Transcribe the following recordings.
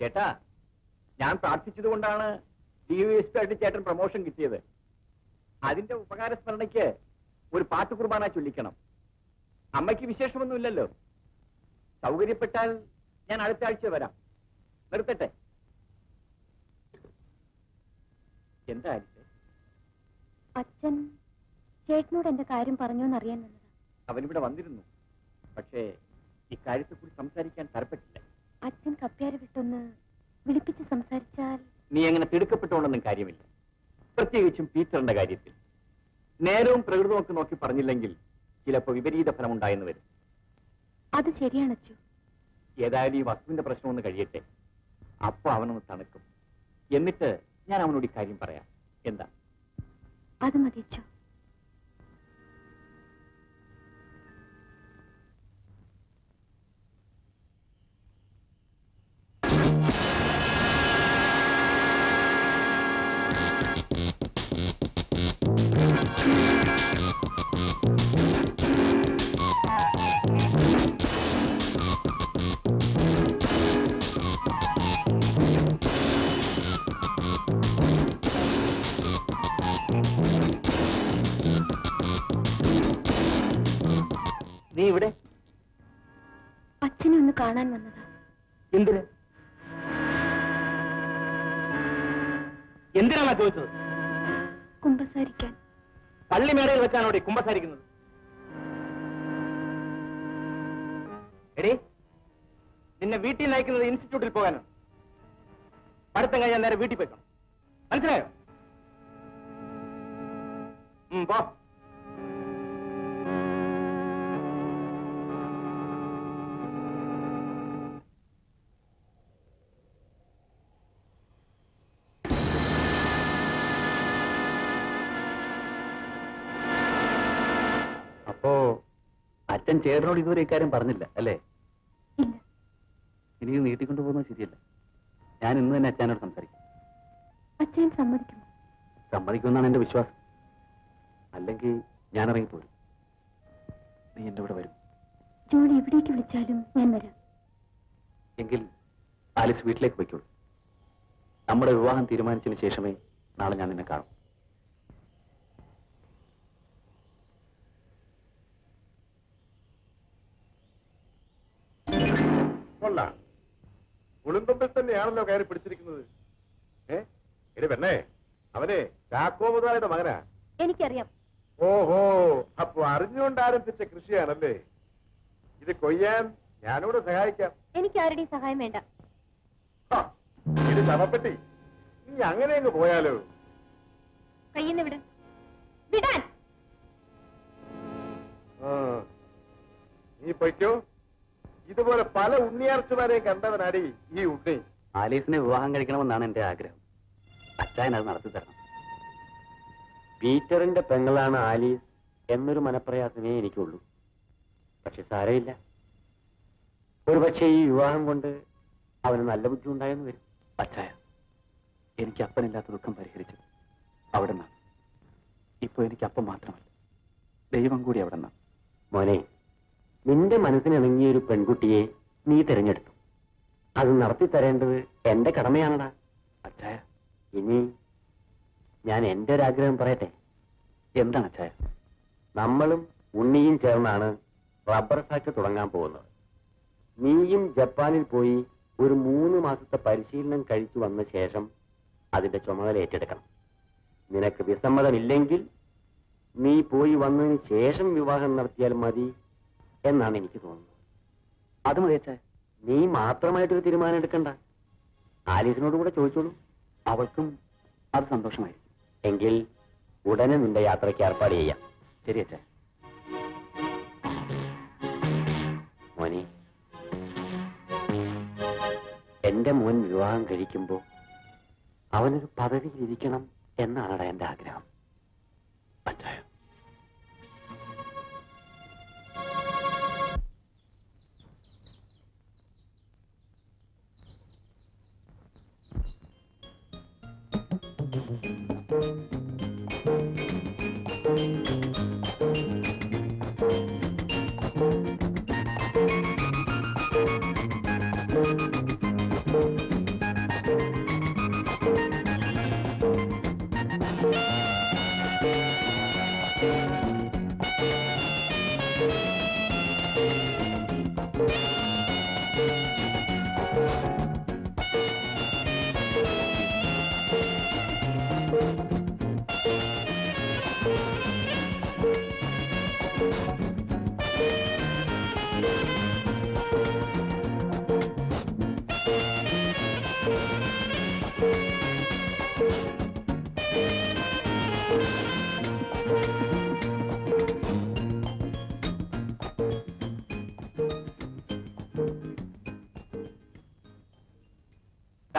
ചേട്ടാ ഞാൻ പ്രാർത്ഥിച്ചത് കൊണ്ടാണ് ഡി യു എസ് പി ആയിട്ട് ചേട്ടൻ പ്രൊമോഷൻ കിട്ടിയത് അതിന്റെ ഉപകാര സ്മരണയ്ക്ക് ഒരു പാട്ട് കുർബാന ചൊല്ലിക്കണം അമ്മയ്ക്ക് വിശേഷമൊന്നുമില്ലല്ലോ സൗകര്യപ്പെട്ടാൽ ഞാൻ അടുത്ത ആഴ്ച വരാം നിർത്തട്ടെ എന്താ ആലിസേ? അച്ഛൻ ചേട്ടനോട് എന്റെ കാര്യം പറഞ്ഞോന്നറിയാൻ വന്നതാ അവനിവിടെ വന്നിരുന്നു പക്ഷേ ഇക്കാര്യത്തെക്കുറിച്ച് സംസാരിക്കാൻ തരപ്പെട്ടില്ല അച്ഛൻ കപ്പ്യാരെ വിട്ടൊന്ന് വിളിപ്പിച്ച് സംസാരിച്ചാൽ നീ അങ്ങനെ തിടുക്കപ്പെട്ടുകൊണ്ടൊന്നും കാര്യമില്ല പ്രത്യേകിച്ചും പീറ്ററിന്റെ കാര്യത്തിൽ നേരവും പ്രകൃതവും ഒക്കെ നോക്കി പറഞ്ഞില്ലെങ്കിൽ ചിലപ്പോ വിപരീത ഫലം ഉണ്ടായെന്ന് വരും അത് ശരിയാണ് അച്ചു ഏതായാലും ഈ വസ്തുവിന്റെ പ്രശ്നം ഒന്ന് കഴിയട്ടെ അപ്പൊ അവനൊന്ന് തണുക്കും എന്നിട്ട് ഞാൻ അവനോട് ഇക്കാര്യം പറയാം എന്താ അത് മതി അച്ചു നീ ഇവിടെ അച്ഛനെ ഒന്ന് കാണാൻ വന്നതാ എന്തിന് എന്തിനാണ് ചോദിച്ചത് കുമ്പസാരിക്കാൻ പള്ളിമേടയിൽ വെച്ചാണോ ഇവിടെ കുമ്പസാരിക്കുന്നത് എടി നിന്നെ വീട്ടിൽ നയിക്കുന്നത് ഇൻസ്റ്റിറ്റ്യൂട്ടിൽ പോകാനാണ് പഠിത്തം കഴിഞ്ഞാൽ നേരെ വീട്ടിൽ പോയിക്കണം മനസ്സിലായോ ഉം, പോ അപ്പോ അച്ഛൻ ചേട്ടനോട് ഇതുവരെ ഇക്കാര്യം പറഞ്ഞില്ല അല്ലേ ഇല്ല ഇനി ഇത് നീട്ടിക്കൊണ്ടു പോകുന്നത് ശരിയല്ല ഞാൻ ഇന്ന് തന്നെ അച്ഛനോട് സംസാരിക്കും അച്ഛൻ സമ്മതിക്കുമോ സമ്മതിക്കുമെന്നാണ് എന്റെ വിശ്വാസം അല്ലെങ്കിൽ ഞാൻ ഇറങ്ങിപ്പോരും നീ എന്റെ കൂടെ വരും ജോൺ എവിടേക്ക് വിളിച്ചാലും ഞാൻ വരാം എങ്കിൽ ആലിസ് വീട്ടിലേക്ക് പോയിക്കോളൂ നമ്മുടെ വിവാഹം തീരുമാനിച്ചതിന് ശേഷമേ നാളെ ഞാൻ നിന്നെ കാണും കൊള്ളാം കുളുമ്പമ്പിൽ തന്നെയാണല്ലോ കയറി പിടിച്ചിരിക്കുന്നത് ഏ എടി പെണ്ണേ അവനെ ചാക്കോ മുതലാളിയുടെ മകനാ എനിക്കറിയാം ഓഹോ അപ്പൊ അറിഞ്ഞുകൊണ്ട് ആരംഭിച്ച കൃഷിയാണല്ലേ ഇത് കൊയ്യാൻ ഞാനിവിടെ സഹായിക്കാം എനിക്ക് ആരുടെയും സഹായം വേണ്ട ഹ, ഇത് ശവപ്പെട്ടി നീ അങ്ങനെ അങ്ങ് പോയാലോ കയ്യിന്ന് വിട് വിടാൻ ആ. നീ പൊയ്ക്കോ ഇതുപോലെ പല ഉണ്ണിയാർച്ചമാരെയും കണ്ടവനാടി ഈ ഉണ്ണി ആലീസിനെ വിവാഹം കഴിക്കണമെന്നാണ് എന്റെ ആഗ്രഹം അച്ചായൻ അത് നടത്തി തരണം പീറ്ററിന്റെ പെങ്ങളാണ് ആലീസ് എന്നൊരു മനപ്രയാസമേ എനിക്കുള്ളൂ പക്ഷെ സാരമില്ല ഒരുപക്ഷെ ഈ വിവാഹം കൊണ്ട് അവന് നല്ല ബുദ്ധി ഉണ്ടായെന്ന് വരും അച്ചായ എനിക്ക് അപ്പനില്ലാത്ത ദുഃഖം പരിഹരിച്ചത് അവിടെ നിന്നാണ് ഇപ്പൊ എനിക്ക് അപ്പം മാത്രമല്ല ദൈവം കൂടി അവിടെ നിന്നാണ് മോനെ നിന്റെ മനസ്സിനിണങ്ങിയ ഒരു പെൺകുട്ടിയെ നീ തിരഞ്ഞെടുത്തു അത് നടത്തി തരേണ്ടത് എന്റെ കടമയാണടാ അച്ചായ ഇനി ഞാൻ എന്റെ ഒരു ആഗ്രഹം പറയട്ടെ എന്താണ് അച്ചായ നമ്മളും ഉണ്ണിയും ചേർന്നാണ് റബ്ബർ ഫാക്ടറി തുടങ്ങാൻ പോകുന്നത് നീയും ജപ്പാനിൽ പോയി ഒരു മൂന്ന് മാസത്തെ പരിശീലനം കഴിച്ചു വന്ന ശേഷം അതിന്റെ ചുമതല ഏറ്റെടുക്കണം നിനക്ക് വിസമ്മതമില്ലെങ്കിൽ നീ പോയി വന്നതിന് ശേഷം വിവാഹം നടത്തിയാൽ മതി എന്നാണ് എനിക്ക് തോന്നുന്നത് അത് മതി അച്ചായ നീ മാത്രമായിട്ടൊരു തീരുമാനം എടുക്കണ്ട ആലീസിനോട് കൂടെ ചോദിച്ചോളൂ അവൾക്കും അത് സന്തോഷമായി എങ്കിൽ ഉടനെ നിന്റെ യാത്രയ്ക്ക് ഏർപ്പാട് ചെയ്യാം ശരി അച്ഛാ മോനെ എന്റെ മോൻ വിവാഹം കഴിക്കുമ്പോ അവനൊരു പദവിയിൽ ഇരിക്കണം എന്നാണ് എന്റെ ആഗ്രഹം അച്ചായ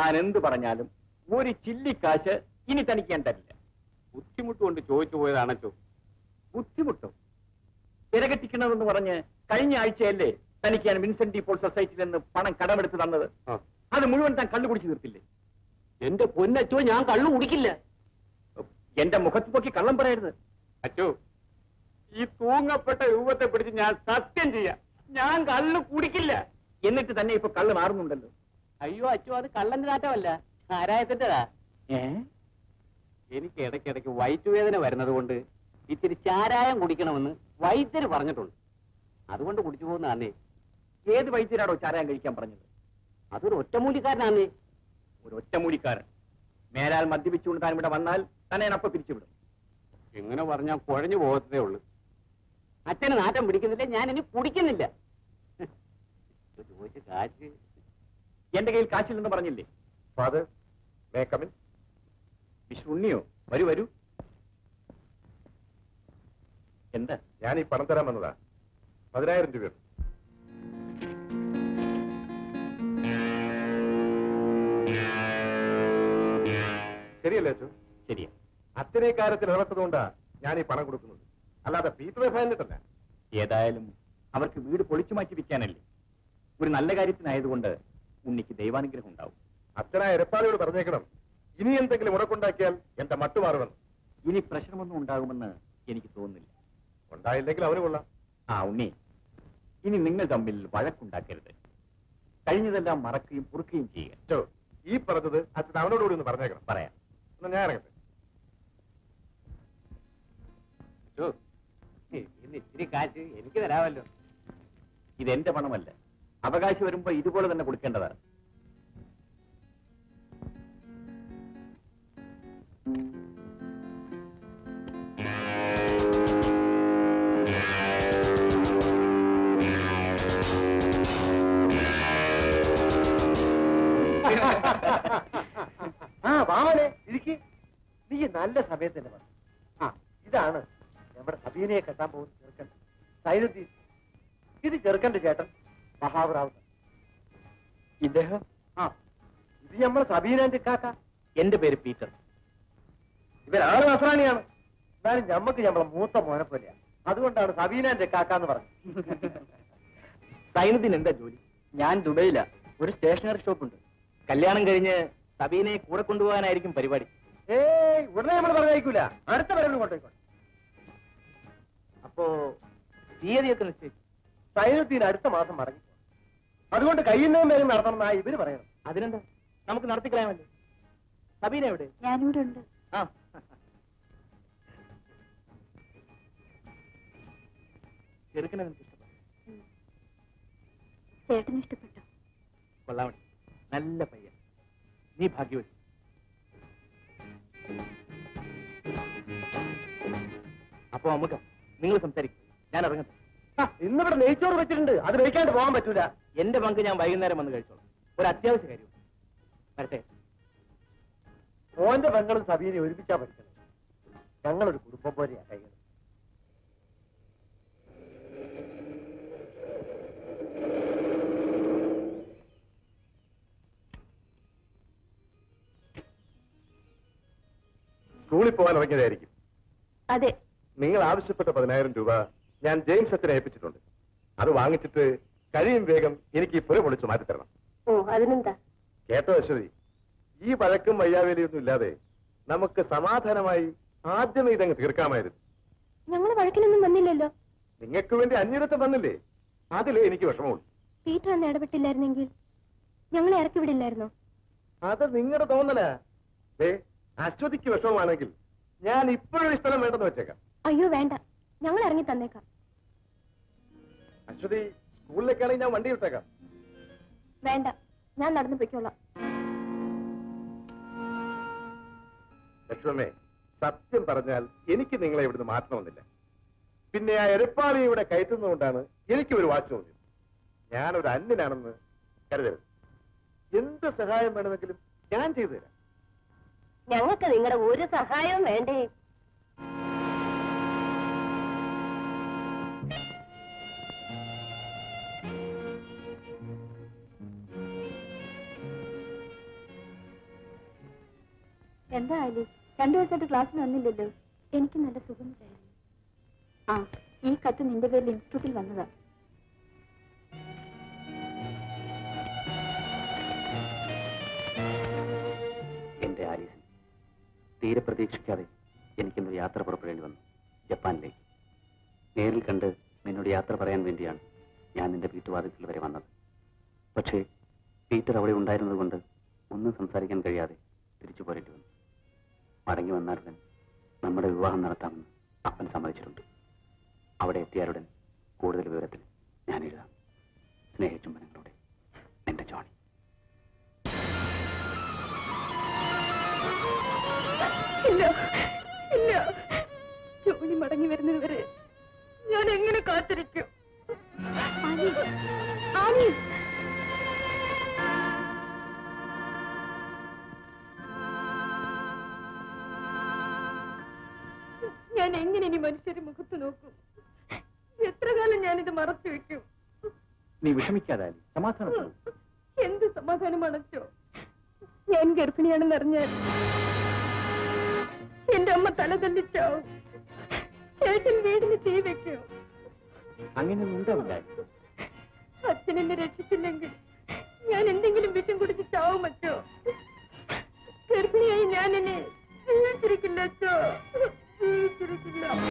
ഞാൻ എന്ത് പറഞ്ഞാലും ഒരു ചില്ലിക്കാശ് ഇനി തനിക്ക് ഞാൻ തരില്ല ബുദ്ധിമുട്ട് കൊണ്ട് ചോദിച്ചു പോയതാണോ ബുദ്ധിമുട്ടോ തിരകെട്ടിക്കണമെന്ന് പറഞ്ഞ് കഴിഞ്ഞ ആഴ്ചയല്ലേ തനിക്ക് ഞാൻ വിൻസെന്റ് ഡി പോൾ സൊസൈറ്റിയിൽ നിന്ന് പണം കടമെടുത്ത് തന്നത് ആ. അത് മുഴുവൻ താൻ കള്ളു കുടിച്ചു തീർത്തില്ലേ എന്റെ പൊന്നച്ചോ ഞാൻ കള്ളു കുടിക്കില്ല എന്റെ മുഖത്ത് നോക്കി കള്ളം പറയരുത് അച്ചോ ഈ തൂങ്ങപ്പെട്ട രൂപത്തെ പിടിച്ച് ഞാൻ സത്യം ചെയ്യാം ഞാൻ കള്ളു കുടിക്കില്ല എന്നിട്ട് തന്നെ ഇപ്പൊ കള്ള് മാറുന്നുണ്ടല്ലോ അയ്യോ അച്ചോ അത് കള്ളന്റെ നാട്ടമല്ല ചാരായത്തിന്റെതാ ഏ എനിക്ക് ഇടയ്ക്കിടയ്ക്ക് വയറ്റുവേദന വരുന്നത് കൊണ്ട് ഇത്തിരി ചാരായം കുടിക്കണമെന്ന് വൈദ്യര് പറഞ്ഞിട്ടുണ്ട് അതുകൊണ്ട് കുടിച്ചു പോകുന്നതാന്നേ ഏത് വൈദ്യരാണോ ചാരായം കഴിക്കാൻ പറഞ്ഞത് അതൊരു ഒറ്റമൂലിക്കാരനാന്നേ ഒരു ഒറ്റമൂലിക്കാരൻ മേലാൽ മദ്യപിച്ചുകൊണ്ട് താൻ ഇവിടെ വന്നാൽ തന്നെ ഞാൻ അപ്പൊ പിരിച്ചുവിടും എങ്ങനെ പറഞ്ഞാൽ കുഴഞ്ഞു പോകത്തേ ഉള്ളൂ അച്ഛന് നാട്ടം പിടിക്കുന്നില്ല ഞാൻ ഇനി കുടിക്കുന്നില്ല ചോദിച്ച കാശ് എന്റെ കയ്യിൽ കാശില്ലെന്ന് പറഞ്ഞില്ലേ ഫാദർ മേ കമിൻ മിസ്റ്റർ ഉണ്ണിയോ വരൂ വരൂ എന്താ ഞാൻ ഈ പണം തരാൻ വന്നതാ പതിനായിരം രൂപയുണ്ട് ശരിയല്ലേ അച്ചു ശരിയാ അച്ഛനെ ഈ കാര്യത്തിൽ ഇടപെട്ടതുകൊണ്ടാ ഞാൻ ഈ പണം കൊടുക്കുന്നത് അല്ലാതെ പീറ്റർ ഫാനിട്ടല്ല ഏതായാലും അവർക്ക് വീട് പൊളിച്ചു മാറ്റി വിൽക്കാനല്ലേ ഒരു നല്ല കാര്യത്തിനായതുകൊണ്ട് ഉണ്ണിക്ക് ദൈവാനുഗ്രഹം ഉണ്ടാവും അച്ഛനായ എരപ്പാളിയോട് പറഞ്ഞേക്കണം ഇനി എന്തെങ്കിലും ഉടക്കുണ്ടാക്കിയാൽ എന്റെ മട്ടുമാറുമെന്ന് ഇനി പ്രശ്നമൊന്നും ഉണ്ടാകുമെന്ന് എനിക്ക് തോന്നുന്നില്ല ഉണ്ടായില്ലെങ്കിൽ അവന് കൊള്ളാം ആ ഉണ്ണി ഇനി നിങ്ങൾ തമ്മിൽ വഴക്കുണ്ടാക്കരുത് കഴിഞ്ഞതെല്ലാം മറക്കുകയും പൊറുക്കുകയും ചെയ്യുക അച്ചോ ഈ പറഞ്ഞത് അച്ഛൻ അവനോടുകൂടി ഒന്ന് പറഞ്ഞേക്കണം പറയാം എന്നാ ഞാൻ ഇറങ്ങട്ടെ അച്ചോ, ഇന്ന് ഇത്തിരി കാശ് എനിക്ക് തരാമല്ലോ ഇതെന്റെ പണമല്ല അവകാശം വരുമ്പോ ഇതുപോലെ തന്നെ കൊടുക്കേണ്ടതാണ് ആ വാമനെ ഇരിക്ക് നീ നല്ല സമയത്ത് തന്നെ വന്നു ആ ഇതാണ് നമ്മുടെ സബീനയെ കെട്ടാൻ പോകുന്ന ചെറുക്കൻ സൈനുദ്ദീൻ ഇത് ചെറുക്കന്റെ ചേട്ടൻ മഹാവറാവ് ഇദ്ദേഹം ആ ഇത് നമ്മുടെ സബീനന്റെ കാക്ക എന്റെ പേര് പീറ്റർ ഇവരാള് നസ്രാണിയാണ് എന്നാലും ഞമ്മക്ക് ഞമ്മളെ മൂത്ത മോനെ പോലെയാ അതുകൊണ്ടാണ് സബീനന്റെ കാക്ക എന്ന് പറഞ്ഞത് സൈനുദ്ദീൻ എന്താ ജോലി ഞാൻ ദുബൈയില ഒരു സ്റ്റേഷനറി ഷോപ്പ് ഉണ്ട് കല്യാണം കഴിഞ്ഞ് സബീനെ കൂടെ കൊണ്ടുപോകാനായിരിക്കും പരിപാടി ഏയ് ഉടനെ നമ്മൾ പറഞ്ഞേക്കൂല അടുത്ത വരവ് കൊണ്ടുപോയിക്കോട്ടെ അപ്പോ തീയതിയൊക്കെ നിശ്ചയിച്ചു സൈനുദ്ദീൻ അടുത്ത മാസം മടങ്ങി അതുകൊണ്ട് കയ്യുന്നതും പേരും നടത്തണമെന്നാ ഇവര് പറയണം അതിനെന്താ നമുക്ക് നടത്തിക്കളയാമല്ലോ സബീന എവിടെ ഞാനിവിടെ ഉണ്ട് ആ ചെറുക്കനെ നിനക്ക് ഇഷ്ടപ്പെട്ടു ചേട്ടന് ഇഷ്ടപ്പെട്ടോ കൊള്ളാമണി നല്ല പയ്യൻ നീ ഭാഗ്യവതി അപ്പൊ അമ്മുക നിങ്ങൾ സംസാരിക്കും ഞാൻ ഇറങ്ങട്ടെ ആ, ഇന്നിവിടെ നെയ്ച്ചോറ് വെച്ചിട്ടുണ്ട് അത് കഴിക്കാണ്ട് പോകാൻ പറ്റൂല എന്റെ പങ്ക് ഞാൻ വൈകുന്നേരം വന്ന് കഴിച്ചോളാം ഒരു അത്യാവശ്യ കാര്യം വരട്ടെ മോന്റെ പെങ്ങളും സബീനെ ഒരുമിച്ചാ പഠിക്കണം ഞങ്ങളൊരു കുടുംബം പോലെയാ കൈകൾ സ്കൂളിൽ പോകാൻ ഇറങ്ങിയതായിരിക്കും അതെ നിങ്ങൾ ആവശ്യപ്പെട്ട പതിനായിരം രൂപ ഞാൻ ജെയിംസ് അച്ഛനെ ഏൽപ്പിച്ചിട്ടുണ്ട് അത് വാങ്ങിച്ചിട്ട് കഴിയും വേഗം എനിക്ക് ഈ പുര പൊളിച്ച് മാറ്റിത്തരണം ഓ അതിനെന്താ കേട്ടോ അശ്വതി ഈ വഴക്കും വയ്യാവേലിയൊന്നും ഇല്ലാതെ നമുക്ക് സമാധാനമായി ആദ്യമേ ഇതങ്ങ് തീർക്കാമായിരുന്നു ഞങ്ങൾ വഴക്കിനൊന്നും വന്നില്ലല്ലോ നിങ്ങൾക്ക് വേണ്ടി അന്യരത്തെ വന്നില്ലേ അതിലേ എനിക്ക് വിഷമമുള്ളൂ പീറ്റർ അന്ന് ഇടപെട്ടില്ലായിരുന്നെങ്കിൽ ഞങ്ങളെ ഇറക്കി വിടില്ലായിരുന്നോ അത് നിങ്ങളുടെ തോന്നല ദേ അശ്വതിക്ക് വിഷമമാണെങ്കിൽ ഞാൻ ഇപ്പോഴും ഈ സ്ഥലം വേണ്ടെന്ന് വെച്ചേക്കാം അയ്യോ വേണ്ട ഞങ്ങൾ ഇറങ്ങി തന്നേക്കാം അശ്വതി സ്കൂളിലേക്കാണെങ്കിൽ ഞാൻ വണ്ടി വിട്ടേക്കാം വേണ്ട ഞാൻ നടന്നു പൊയ്ക്കോളാം ലക്ഷ്മമ്മേ സത്യം പറഞ്ഞാൽ എനിക്ക് നിങ്ങളെ ഇവിടുന്ന് മാറ്റണമെന്നില്ല പിന്നെ ആ എരപ്പാളി ഇവിടെ കയറ്റുന്നതുകൊണ്ടാണ് എനിക്ക് ഒരു വാശി തോന്നിയത് ഞാനൊരു അന്യനാണെന്ന് കരുതരുത് എന്ത് സഹായം വേണമെങ്കിലും ഞാൻ ചെയ്തു തരാം ഞങ്ങൾക്ക് നിങ്ങളുടെ ഒരു സഹായവും വേണ്ടേ എന്താ ആലീസ് രണ്ടു ദിവസമായിട്ട് ക്ലാസ്സിന് വന്നില്ലല്ലോ എനിക്ക് നല്ല സുഖമില്ലായിരുന്നു ആ ഈ കത്ത് നിന്റെ പേരിൽ ഇൻസ്റ്റിറ്റ്യൂട്ടിൽ വന്നതാ എന്റെ ആലീസിന് തീരെ പ്രതീക്ഷിക്കാതെ എനിക്കിന്നൊരു യാത്ര പുറപ്പെടേണ്ടി വന്നു ജപ്പാനിലേക്ക് നേരിൽ കണ്ട് നിന്നോട് യാത്ര പറയാൻ വേണ്ടിയാണ് ഞാൻ നിന്റെ വീട്ടുവാതിൽക്കൽ വരെ വന്നത് പക്ഷേ പീറ്റർ അവിടെ ഉണ്ടായിരുന്നത് കൊണ്ട് ഒന്നും സംസാരിക്കാൻ കഴിയാതെ തിരിച്ചു പോരേണ്ടി വന്നു മടങ്ങി വന്നാലുടൻ നമ്മുടെ വിവാഹം നടത്താമെന്ന് അപ്പൻ സമ്മതിച്ചിട്ടുണ്ട് അവിടെ എത്തിയാലുടൻ കൂടുതൽ വിവരത്തിന് ഞാൻ എഴുതാം സ്നേഹചുംബനങ്ങളോടെ നിന്റെ ജോണി ഇല്ല ഇല്ല ജോലി മടങ്ങി വരുന്നത് വരെ ഞാൻ എങ്ങനെ കാത്തിരിക്കും ഞാൻ എങ്ങനെ ഇനി മനുഷ്യരെ മുഖത്ത് നോക്കും എത്ര കാലം ഞാനിത് മറച്ചു വെക്കും നീ വിഷമിക്കാതെ ആലി സമാധാനം എന്ത് സമാധാനം അടച്ചോ ഞാൻ ഗർഭിണിയാണെന്ന് അറിഞ്ഞാൽ എന്റെ അമ്മ തല തല്ലിച്ചാവും ചേട്ടൻ വീടിന് തീ വെക്കും അങ്ങനെയൊന്നും ഉണ്ടാവില്ല അച്ഛൻ എന്നെ രക്ഷിച്ചില്ലെങ്കിൽ ഞാൻ എന്തെങ്കിലും വിഷം കുടിച്ച് ചാവും അച്ചോ ഗർഭിണിയായി ഞാൻ എന്നെ ജീവിച്ചിരിക്കില്ല അച്ചോ ജീവിച്ചിരിക്കില്ല